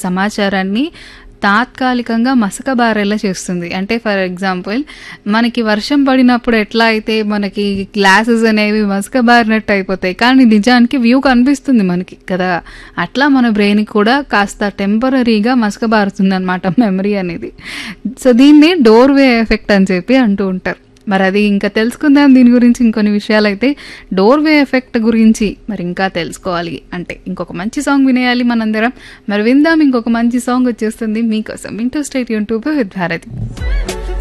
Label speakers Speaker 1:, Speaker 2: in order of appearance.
Speaker 1: సమాచారాన్ని తాత్కాలికంగా మసకబారేలా చేస్తుంది అంటే ఫర్ ఎగ్జాంపుల్ మనకి వర్షం పడినప్పుడు ఎట్లా అయితే మనకి గ్లాసెస్ అనేవి మసకబారినట్టు అయిపోతాయి కానీ నిజానికి వ్యూ కనిపిస్తుంది మనకి కదా అట్లా మన బ్రెయిన్ కూడా కాస్త టెంపరీగా మసకబారుతుంది అనమాట మెమరీ అనేది సో దీన్ని డోర్ వే ఎఫెక్ట్ అని చెప్పి అంటూ ఉంటారు మరి అది ఇంకా తెలుసుకుందాం దీని గురించి ఇంకొన్ని విషయాలు అయితే డోర్ వే ఎఫెక్ట్ గురించి మరి ఇంకా తెలుసుకోవాలి అంటే ఇంకొక మంచి సాంగ్ వినేయాలి మనందరం మరి విందాం ఇంకొక మంచి సాంగ్ వచ్చేస్తుంది మీకోసం into state YouTube with Bharati